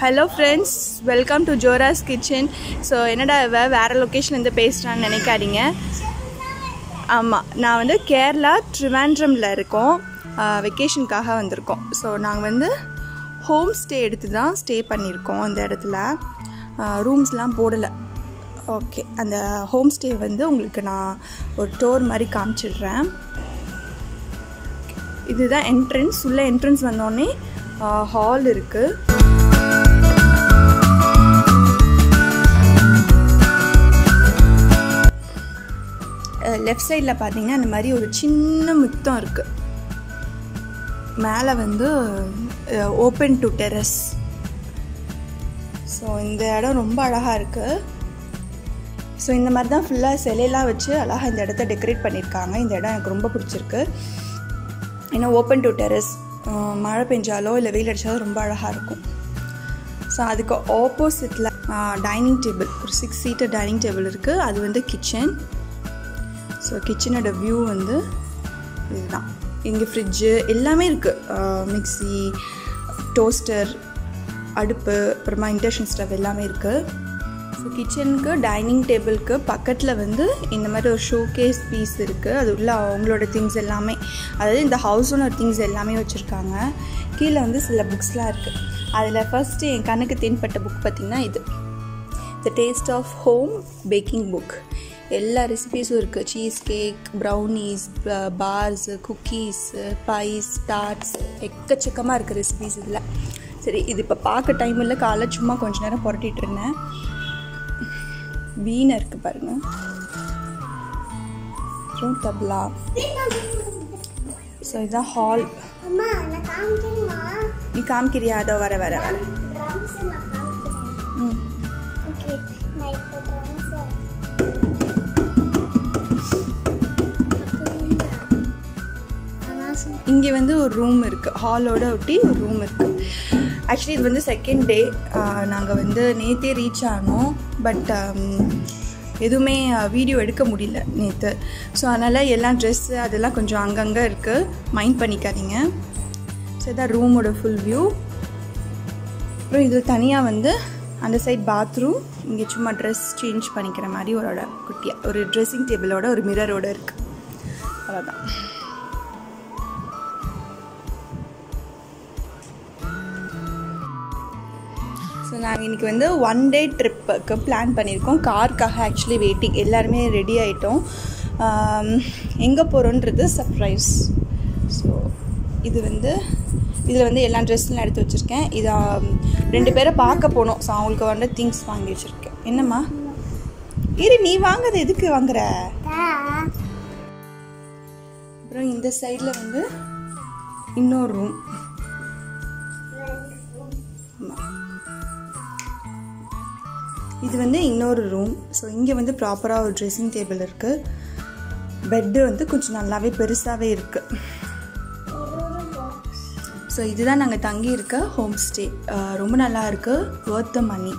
Hello friends welcome to Jora's kitchen so என்னடா இவ வேறு லொக்கேஷன்லேருந்து பேசுகிறான்னு நினைக்காதீங்க ஆமாம் நான் வந்து கேரளா ட்ரிவாண்ட்ரமில் இருக்கோம் வெக்கேஷனுக்காக வந்திருக்கோம் ஸோ நாங்கள் வந்து ஹோம் ஸ்டே எடுத்து தான் ஸ்டே பண்ணியிருக்கோம் அந்த இடத்துல ரூம்ஸ்லாம் போடலை ஓகே அந்த ஹோம் ஸ்டே வந்து உங்களுக்கு நான் ஒரு டோர் மாதிரி காமிச்சிடுறேன் இதுதான் என்ட்ரன்ஸ் உள்ள என்ட்ரன்ஸ் வந்தோடனே ஹால் இருக்குது லெஃப்ட் சைடில் பார்த்தீங்கன்னா இந்த மாதிரி ஒரு சின்ன முத்தம் இருக்குது மேலே வந்து ஓப்பன் டு டெரஸ் ஸோ இந்த இடம் ரொம்ப அழகாக இருக்குது ஸோ இந்த மாதிரி தான் ஃபுல்லாக சிலையெல்லாம் வச்சு அழகாக இந்த இடத்த டெக்கரேட் பண்ணியிருக்காங்க இந்த இடம் எனக்கு ரொம்ப பிடிச்சிருக்கு ஏன்னா ஓப்பன் டு டெரஸ் மழை பெஞ்சாலோ இல்லை வெயில் அடித்தாலோ ரொம்ப அழகாக இருக்கும் ஸோ அதுக்கு ஆப்போசிட்டில் டைனிங் டேபிள் ஒரு சிக்ஸ் சீட்டர் டைனிங் டேபிள் இருக்குது அது வந்து கிச்சன் ஸோ கிச்சனோட வியூ வந்து இதுதான் இங்கே ஃப்ரிட்ஜு எல்லாமே இருக்குது மிக்சி டோஸ்டர் அடுப்பு அப்புறமா இண்டக்ஷன் ஸ்டவ் எல்லாமே இருக்குது ஸோ கிச்சனுக்கு டைனிங் டேபிளுக்கு பக்கத்தில் வந்து இந்த மாதிரி ஒரு ஷோ கேஸ் பீஸ் இருக்குது அது உள்ள அவங்களோட திங்ஸ் எல்லாமே அதாவது இந்த ஹவுஸ் ஓனர் திங்ஸ் எல்லாமே வச்சுருக்காங்க கீழே வந்து சில புக்ஸ்லாம் இருக்குது அதில் ஃபஸ்ட்டு என் கண்ணுக்கு தென்பட்ட புக் பார்த்திங்கன்னா இது the taste of home baking book எல்லா ரெசிபீஸும் இருக்குது cheese cake brownies bars cookies pies tarts எக்கச்சக்கமாக இருக்குது ரெசிபீஸ் இதில் சரி இது இப்போ பார்க்க டைம் இல்லை காலை சும்மா கொஞ்ச நேரம் புரட்டிட்டு இருந்தேன் வீணை இருக்குது பாருங்கள் அப்புறம் தப்லா ஸோ இதுதான் ஹால் நீ காமிக்கிறியா அதோ வர வர வர ம் இங்கே வந்து ஒரு ரூம் இருக்குது ஹாலோட ஒட்டி ஒரு ரூம் இருக்குது ஆக்சுவலி இது வந்து செகண்ட் டே நாங்கள் வந்து நேற்றே ரீச் ஆனோம் பட் எதுவுமே வீடியோ எடுக்க முடியல நேற்று ஸோ அதனால் எல்லாம் ட்ரெஸ்ஸு அதெல்லாம் கொஞ்சம் அங்கங்கே இருக்குது மைண்ட் பண்ணிக்காதீங்க ஸோ இதான் ரூமோட ஃபுல் வியூ அப்புறம் இது தனியாக வந்து அந்த சைட் பாத்ரூம் இங்கே சும்மா ட்ரெஸ் சேஞ்ச் பண்ணிக்கிற மாதிரி ஒரு குட்டியாக ஒரு ட்ரெஸ்ஸிங் டேபிளோட ஒரு மிரரோட இருக்குது அவ்வளோதான் ஸோ நாங்கள் இன்றைக்கி வந்து ஒன் டே ட்ரிப்புக்கு பிளான் பண்ணியிருக்கோம் காருக்காக ஆக்சுவலி வெயிட்டிங் எல்லாருமே ரெடி ஆகிட்டோம் எங்கே போகிறோன்றது சர்ப்ரைஸ் ஸோ இது வந்து இதில் வந்து எல்லா ட்ரெஸ்லாம் எடுத்து வச்சுருக்கேன் இதை ரெண்டு பேரை பார்க்க போனோம் ஸோ அவங்களுக்கு வந்து திங்ஸ் வாங்கி வச்சுருக்கேன் என்னம்மா இரு நீ வாங்குறது எதுக்கு வாங்குற அப்புறம் இந்த சைடில் வந்து இன்னொரு ரூம் இது வந்து இன்னொரு ரூம் ஸோ இங்கே வந்து ப்ராப்பராக ஒரு ட்ரெஸ்ஸிங் டேபிள் இருக்குது பெட்டு வந்து கொஞ்சம் நல்லாவே பெருசாகவே இருக்குது ஸோ இதுதான் நாங்கள் தங்கி இருக்க ஹோம் ஸ்டே ரொம்ப நல்லா இருக்குது ஒர்த் த மணி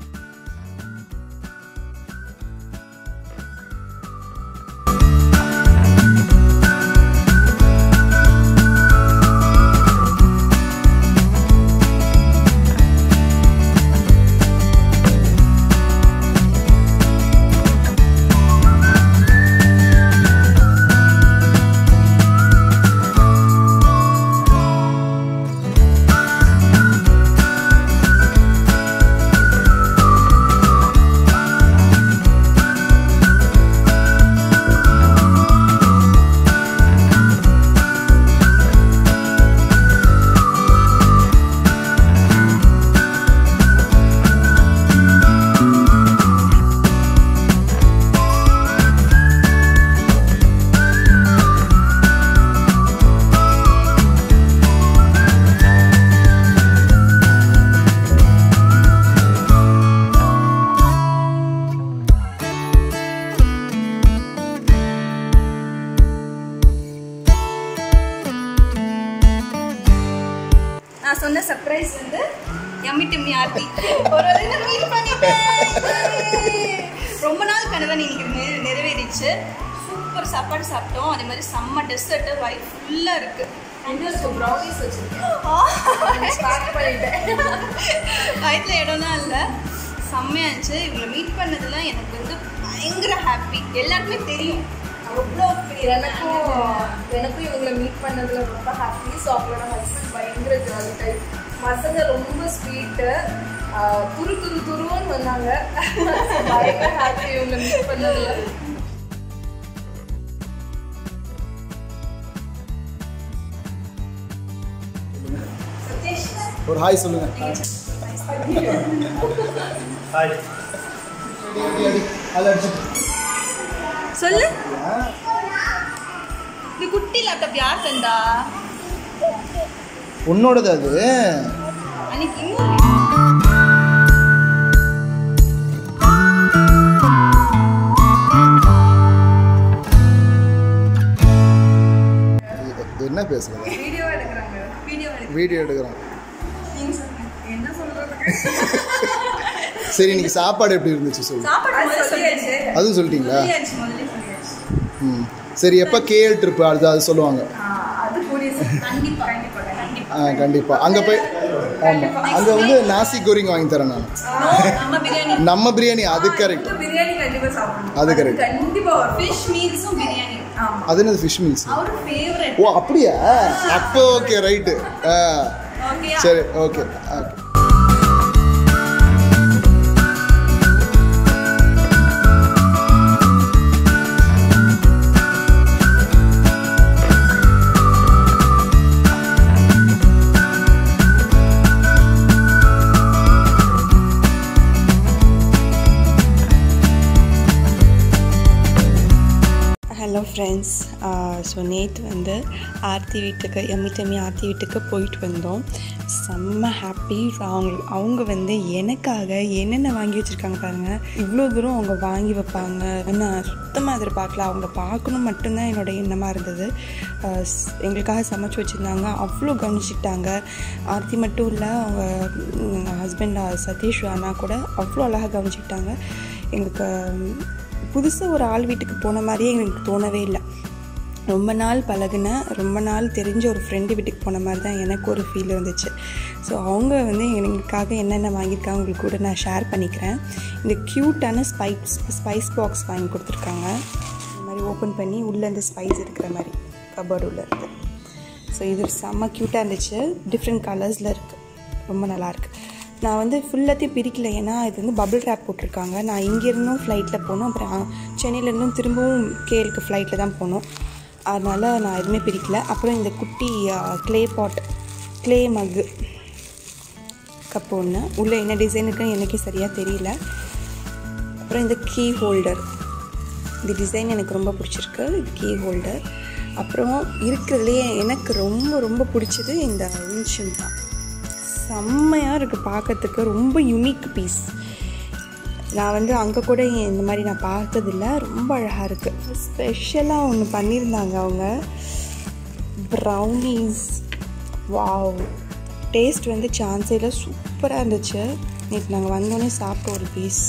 நான் சொன்ன சர்ப்ரைஸ் வந்து எம்மி டிம்மி ஆர்த்தி ஒரு வழியில மீட் பண்ணிட்டேன் ரொம்ப நாள் கனவை இன்னைக்கு நிறைவேறிச்சு சூப்பர் சாப்பாடு சாப்பிட்டோம் அதே மாதிரி செம்ம டெசர்ட்டு வயிறு ஃபுல்லாக இருக்குது இன்னும் ப்ரௌனிஸ் வச்சிருக்கேன் ஸ்டார்ட் பண்ணிட்டேன் வயிற்றுல இடம்லாம் இல்லை செம்மையா இருந்துச்சு இவங்களை மீட் பண்ணதுல எனக்கு வந்து பயங்கர ஹாப்பி எல்லாருக்குமே தெரியும் அவ்வளோ பெரிய எனக்கும் எனக்கும் இவங்களை மீட் பண்ணதுல ரொம்ப ஹாப்பி ஸோ அவங்களோட ஹஸ்பண்ட் பயங்கர ஜாலி டைப் பசங்க ரொம்ப ஸ்வீட்டு துரு துரு துருன்னு வந்தாங்க So, பயங்கர ஹாப்பி இவங்களை மீட் பண்ணதுல ஒரு ஹாய் சொல்லுங்க ஹாய் அடி அடி அது அடிச்சு சொல்லு இந்த குட்டி லேப்டாப் யார் தந்தா உன்னோடது அது அன்னைக்கு இன்னும் எ- என்ன பேசுறது வீடியோ எடுக்கிறாங்க வீடியோ எடுக்க வீடியோ எடுக்கிறோம் நீங்க சொல்லுங்க என்ன சொல்றது சரி இன்னைக்கு சாப்பாடு எப்படி இருந்துச்சு சொல்லு சாப்பாடு முதல்ல சொல்லியாச்சு அதுவும் சொல்லிட்டீங்களா சொல்லியாச்சு முதல்ல சொல்லியாச்சு ம் சரி எப்போ கேஎல் ட்ரிப்பு அது அது சொல்லுவாங்க அது கூடிய கண்டிப்பா கண்டிப்பா கண்டிப்பா ஆ கண்டிப்பாக அங்கே போய் ஆமாம் அங்கே வந்து நாசி கோரிங் வாங்கி தரேன் நான் No, நம்ம பிரியாணி நம்ம பிரியாணி அது கரெக்ட் பிரியாணி கண்டிப்பா சாப்பிடணும் அது correct. கண்டிப்பா வரும் ஃபிஷ் மீல்ஸும் பிரியாணி ஆமா அது என்னது ஃபிஷ் மீல்ஸ் அவர் ஃபேவரட் ஓ அப்படியா அப்போ ஓகே ரைட்டு ஆ ஓகேயா சரி okay okay hello friends so நேற்று வந்து ஆர்த்தி வீட்டுக்கு எம்மி தம்மி ஆர்த்தி வீட்டுக்கு போயிட்டு வந்தோம் செம்ம ஹாப்பி அவங்க அவங்க வந்து எனக்காக என்னென்ன வாங்கி வச்சுருக்காங்க பாருங்கள் இவ்வளோ தூரம் அவங்க வாங்கி வைப்பாங்க நான் சுத்தமாக எதிர்பார்க்கல அவங்க பார்க்கணும் மட்டும்தான் என்னோட எண்ணமாக இருந்தது ஆஹ் ஸ்- எங்களுக்காக சமைச்சு வச்சுருந்தாங்க அவ்வளோ கவனிச்சுக்கிட்டாங்க ஆர்த்தி மட்டும் இல்லை அவங்க ஹஸ்பண்ட் சதீஷ் அண்ணா கூட அவ்வளோ அழகாக கவனிச்சுக்கிட்டாங்க எங்களுக்கு புதுசாக ஒரு ஆள் வீட்டுக்கு போன மாதிரியே எனக்கு தோணவே இல்லை ரொம்ப நாள் பழகுன ரொம்ப நாள் தெரிஞ்ச ஒரு ஃப்ரெண்டு வீட்டுக்கு போன மாதிரி தான் எனக்கு ஒரு ஃபீல் இருந்துச்சு ஸோ அவங்க வந்து எங்களுக்காக என்னென்ன வாங்கியிருக்காங்க உங்களுக்கு கூட நான் ஷேர் பண்ணிக்கிறேன் இந்த க்யூட்டான ஸ்பைஸ் ஸ்பைஸ் பாக்ஸ் வாங்கி கொடுத்துருக்காங்க இந்த மாதிரி ஓப்பன் பண்ணி உள்ளே இந்த ஸ்பைஸ் இருக்கிற மாதிரி கபோர்டு உள்ள இருக்குது ஸோ இது செம்ம க்யூட்டாக இருந்துச்சு டிஃப்ரெண்ட் கலர்ஸில் இருக்குது ரொம்ப நல்லாயிருக்கு நான் வந்து ஃபுல்லாத்தையும் பிரிக்கல ஏன்னா இது வந்து பபிள் ரேப் போட்டிருக்காங்க நான் இங்கேருந்தும் ஃப்ளைட்டில் போனோம் அப்புறம் சென்னையிலேருந்தும் திரும்பவும் கேலுக்கு ஃப்ளைட்டில் தான் போனோம் அதனால் நான் எதுவுமே பிரிக்கல அப்புறம் இந்த குட்டி clay pot clay mug cup ஒன்று உள்ளே என்ன டிசைன் இருக்குன்னு எனக்கே சரியாக தெரியல அப்புறம் இந்த கீ ஹோல்டர் இந்த டிசைன் எனக்கு ரொம்ப பிடிச்சிருக்கு இது கீ ஹோல்டர் அப்புறம் இருக்கிறதுலையே எனக்கு ரொம்ப ரொம்ப பிடிச்சது இந்த வின்ஷன் தான் செம்மையாக இருக்குது பார்க்கறதுக்கு ரொம்ப யூனிக் பீஸ் நான் வந்து அங்கே கூட இந்த மாதிரி நான் பார்த்ததில்ல ரொம்ப அழகாக இருக்குது ஸ்பெஷலாக ஒன்று பண்ணியிருந்தாங்க அவங்க ப்ரௌனீஸ் வாவ் டேஸ்ட் வந்து சான்ஸே இல்லை சூப்பராக இருந்துச்சு நேற்று நாங்கள் வந்தோடனே சாப்பிட்ட ஒரு பீஸ்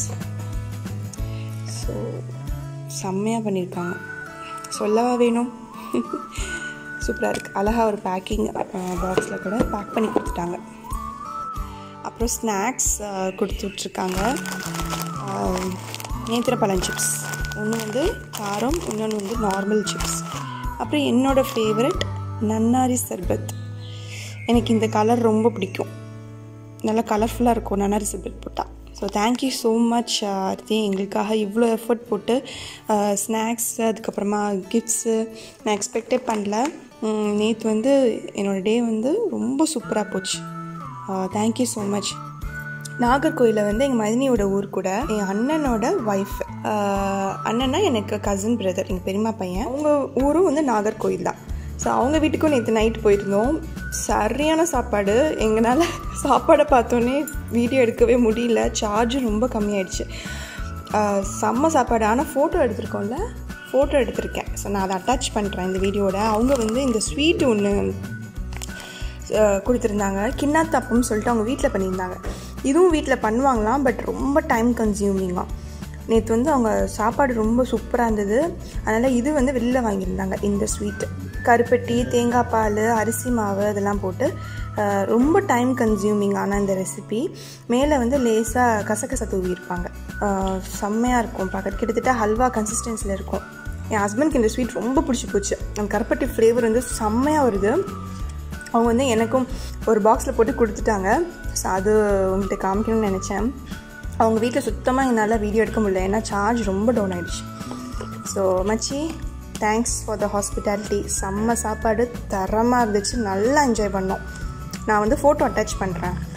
ஸோ செம்மையாக பண்ணியிருக்காங்க சொல்லவா வேணும் சூப்பராக இருக்குது அழகாக ஒரு பேக்கிங் பாக்ஸில் கூட பேக் பண்ணி கொடுத்துட்டாங்க அப்புறம் ஸ்நாக்ஸ் கொடுத்து விட்ருக்காங்க நேந்திரப்பழம் சிப்ஸ் ஒன்று வந்து காரம் இன்னொன்று வந்து நார்மல் சிப்ஸ் அப்புறம் என்னோடய ஃபேவரட் நன்னாரி சர்பத் எனக்கு இந்த கலர் ரொம்ப பிடிக்கும் நல்லா கலர்ஃபுல்லாக இருக்கும் நன்னாரி சர்பத் போட்டால் so thank you so much Aarthi எங்களுக்காக இவ்வளோ எஃபர்ட் போட்டு ஸ்நாக்ஸ் அதுக்கப்புறமா கிஃப்ட்ஸு நான் எக்ஸ்பெக்டே பண்ணல நேற்று வந்து என்னோடய டே வந்து ரொம்ப சூப்பராக போச்சு தேங்க்யூ ஸோ மச் நாகர்கோயிலில் வந்து எங்கள் மதினியோட ஊர் கூட என் அண்ணனோட ஒய்ஃப் அண்ணனா எனக்கு கசின் பிரதர் எங்கள் பெரியம்மா பையன் அவங்க ஊரும் வந்து நாகர்கோயில் தான் ஸோ அவங்க வீட்டுக்கும் நேற்று நைட் போயிருந்தோம் சரியான சாப்பாடு எங்களால் சாப்பாடை பார்த்தோன்னே வீடியோ எடுக்கவே முடியல சார்ஜும் ரொம்ப கம்மியாயிடுச்சு ஆஹ் செம்ம சாப்பாடு ஆனால் ஃபோட்டோ எடுத்திருக்கோம்ல ஃபோட்டோ எடுத்திருக்கேன் ஸோ நான் அதை அட்டாச் பண்ணுறேன் இந்த வீடியோட அவங்க வந்து இந்த ஸ்வீட் ஒன்று கொடுத்துருந்தாங்க கிண்ணாத்தப்பம்னு சொல்லிட்டு அவங்க வீட்டில் பண்ணியிருந்தாங்க இதுவும் வீட்டில் பண்ணுவாங்களாம் பட் ரொம்ப டைம் கன்சியூமிங்காக நேற்று வந்து அவங்க சாப்பாடு ரொம்ப சூப்பராக இருந்தது அதனால் இது வந்து வெளில வாங்கியிருந்தாங்க இந்த ஸ்வீட் கருப்பட்டி தேங்காய் பால் அரிசி மாவு இதெல்லாம் போட்டு அஹ், ரொம்ப டைம் கன்சியூமிங் ஆன இந்த ரெசிபி மேலே வந்து லேசாக கசகசா தூவியிருப்பாங்க அஹ், செம்மையாக இருக்கும் பார்க்க கிட்டத்தட்ட ஹல்வா கன்சிஸ்டன்சியில் இருக்கும் என் ஹஸ்பண்ட்க்கு இந்த ஸ்வீட் ரொம்ப பிடிச்சி போச்சு அந்த கருப்பட்டி ஃப்ளேவர் வந்து செம்மையாக வருது அவங்க வந்து எனக்கும் ஒரு பாக்ஸில் போட்டு கொடுத்துட்டாங்க ஸோ அது உங்கள்கிட்ட காமிக்கணும்னு நினச்சேன் அவங்க வீட்டில் சுத்தமாக என்னால் வீடியோ எடுக்க முடியல ஏன்னா சார்ஜ் ரொம்ப டவுன் ஆயிடுச்சு ஸோ மச்சி தேங்க்ஸ் ஃபார் த ஹாஸ்பிட்டாலிட்டி செம்ம சாப்பாடு தரமாக இருந்துச்சு நல்லா என்ஜாய் பண்ணோம் நான் வந்து ஃபோட்டோ அட்டாச் பண்ணுறேன்